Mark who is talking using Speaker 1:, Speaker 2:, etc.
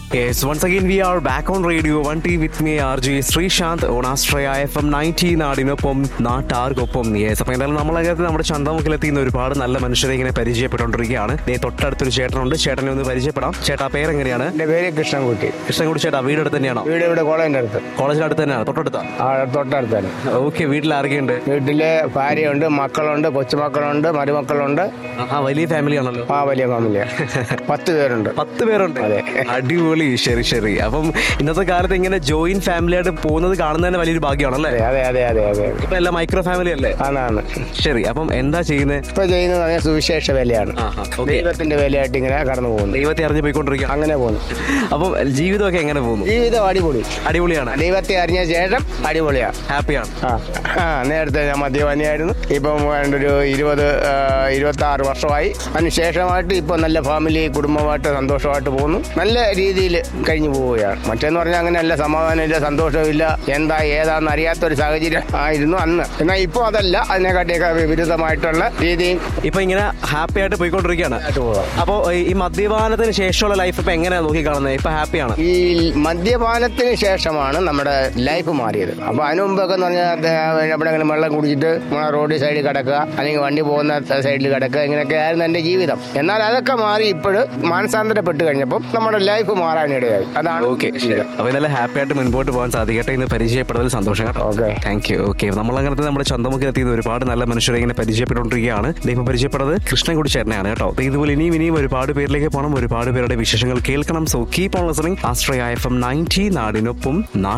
Speaker 1: Yes, once again we are back on Radio 1T with me RJ Sreesanth on Astraya FM 90 നാടിനൊപ്പം നാട്ടാർക്കൊപ്പം yes അപ്പൊ എന്തായാലും നമ്മളകത്ത് നമ്മുടെ ചന്തമുക്കിലെത്തിയുന്ന ഒരുപാട് നല്ല മനുഷ്യരെ ഇങ്ങനെ പരിചയപ്പെട്ടുകൊണ്ടിരിക്കുകയാണ് ദേ തൊട്ടടുത്തൊരു ചേട്ടനുണ്ട് ചേട്ടനെ ഒന്ന് പരിചയപ്പെടാം ചേട്ടാ പേരെങ്ങനെയാണ്
Speaker 2: എൻ്റെ പേര് കൃഷ്ണൻകുട്ടി
Speaker 1: കൃഷ്ണൻകുടി ചേട്ടാ വീട് അടുത്ത് തന്നെയാണോ
Speaker 2: വീട് ഇവിടെ കോളേജിൻ്റെ അടുത്ത്
Speaker 1: കോളേജിന് അടുത്ത് തന്നെയാണ് തൊട്ടടുത്താ
Speaker 2: ആ തൊട്ടടുത്ത് തന്നെ
Speaker 1: ഓക്കെ വീട്ടിൽ ആരൊക്കെയുണ്ട്
Speaker 2: വീട്ടില് ഭാര്യയുണ്ട് മക്കളുണ്ട് കൊച്ചുമക്കളുണ്ട് മരുമക്കളുണ്ട്
Speaker 1: ആ വലിയ ഫാമിലി ആണല്ലോ
Speaker 2: ആ വലിയ ഫാമിലിയാ പത്ത് പേരുണ്ട്
Speaker 1: പത്ത് പേരുണ്ട്
Speaker 2: അതെ.
Speaker 1: അടിപൊളി ശരി ശരി അപ്പം ഇന്നത്തെ കാലത്ത് ഇങ്ങനെ ജോയിന്റ് ഫാമിലി ആയിട്ട് പോകുന്നത് കാണുന്നതന്നെ വലിയൊരു ഭാഗ്യമാണല്ലേ
Speaker 2: അതെ അതെ അതെ അതെ അതെ
Speaker 1: ഇപ്പൊ എല്ലാം മൈക്രോ ഫാമിലി അല്ലേ
Speaker 2: ആണാണ്
Speaker 1: ശരി അപ്പം എന്താ ചെയ്യുന്നത്
Speaker 2: ഇപ്പൊ ചെയ്യുന്നത് പറഞ്ഞാൽ സുവിശേഷ വിലയാണ്
Speaker 1: ഓക്കെ
Speaker 2: ദൈവത്തിന്റെ വിലയായിട്ട് ഇങ്ങനെ കടന്നു പോകുന്നു
Speaker 1: ദൈവത്തെ അറിഞ്ഞു പോയിക്കൊണ്ടിരിക്കുക
Speaker 2: അങ്ങനെ പോകുന്നു
Speaker 1: അപ്പം ജീവിതമൊക്കെ എങ്ങനെ പോകുന്നു
Speaker 2: ജീവിതം അടിപൊളി
Speaker 1: അടിപൊളിയാണ്
Speaker 2: ദൈവത്തെ അറിഞ്ഞ ശേഷം അടിപൊളിയാ
Speaker 1: ഹാപ്പിയാണ്
Speaker 2: ആ ആ നേരത്തെ ഞാൻ മദ്യപാനിയായിരുന്നു ഇപ്പം ഏതാണ്ട് ഒരു ഇരുപത് ഇരുപത്തി ആറ് വർഷമായി അതിനുശേഷമായിട്ട് ഇപ്പൊ നല്ല ഫാമിലി കുടുംബമായിട്ട് സന്തോഷമായിട്ട് പോകുന്നു നല്ല രീതിയിൽ കഴിഞ്ഞു പോവുകയാണ് മറ്റേന്ന് പറഞ്ഞാൽ അങ്ങനെയല്ല സമാധാനമില്ല സന്തോഷമില്ല എന്താ ഏതാന്ന് അറിയാത്തൊരു സാഹചര്യം ആയിരുന്നു അന്ന് എന്നാൽ ഇപ്പോൾ അതല്ല അതിനെക്കാട്ടിയൊക്കെ വിരുദ്ധമായിട്ടുള്ള രീതിയിൽ
Speaker 1: ഇപ്പൊ ഇങ്ങനെ ഹാപ്പി ആയിട്ട് പോയിക്കൊണ്ടിരിക്കുകയാണ്
Speaker 2: ആയിട്ട് പോകാം
Speaker 1: അപ്പോ ഈ മദ്യപാനത്തിന് ശേഷമുള്ള ലൈഫ് ഇപ്പൊ എങ്ങനെയാ നോക്കി കാണുന്നത് ഇപ്പൊ ഹാപ്പിയാണ്
Speaker 2: ഈ മദ്യപാനത്തിന് ശേഷമാണ് നമ്മുടെ ലൈഫ് മാറിയത് അപ്പൊ അതിനു മുമ്പൊക്കെ എന്ന് പറഞ്ഞാൽ എവിടെയെങ്കിലും വെള്ളം കുടിച്ചിട്ട് നമ്മളെ റോഡ് സൈഡിൽ കിടക്കുക അല്ലെങ്കിൽ വണ്ടി പോകുന്ന സൈഡിൽ കിടക്കുക ഇങ്ങനെയൊക്കെ ആയിരുന്നു എന്റെ ജീവിതം എന്നാൽ അതൊക്കെ മാറി ഇപ്പോഴ് മാനസാന്തരപ്പെട്ട് കഴിഞ്ഞപ്പോൾ നമ്മുടെ ലൈഫ് മാറാനിടയായി അതാണ്
Speaker 1: ഓക്കെ ശരി അപ്പൊ ഇതെല്ലാം ഹാപ്പി ആയിട്ട് മുൻപോട്ട് പോകാൻ സാധിക്കട്ടെ ഇന്ന് പരിചയപ്പെടുന്നതിൽ സന്തോഷം കേട്ടോ
Speaker 2: ഓക്കെ
Speaker 1: താങ്ക് യു ഓക്കെ നമ്മൾ അങ്ങനത്തെ നമ്മുടെ ചന്തമുഖിൽ എത്തിയത് ഒരുപാട് നല്ല മനുഷ്യരെ ഇങ്ങനെ പരിചയപ്പെട്ടുകൊണ്ടിരിക്കുകയാണ് ദൈവം പരിചയപ്പെടുന്നത് കൃഷ്ണൻകുടി ചേട്ടനെയാണ് കേട്ടോ ദേ ഇതുപോലെ ഇനിയും ഇനിയും ഒരുപാട് പേരിലേക്ക് പോകണം ഒരുപാട് പേരുടെ വിശേഷങ്ങൾ കേൾക്കണം സോ കീപ് ഓൺ ലിസണിംഗ് ആസ്ട്രയ എഫ് എം നയൻറ്റി നാടിനൊപ്പം നാ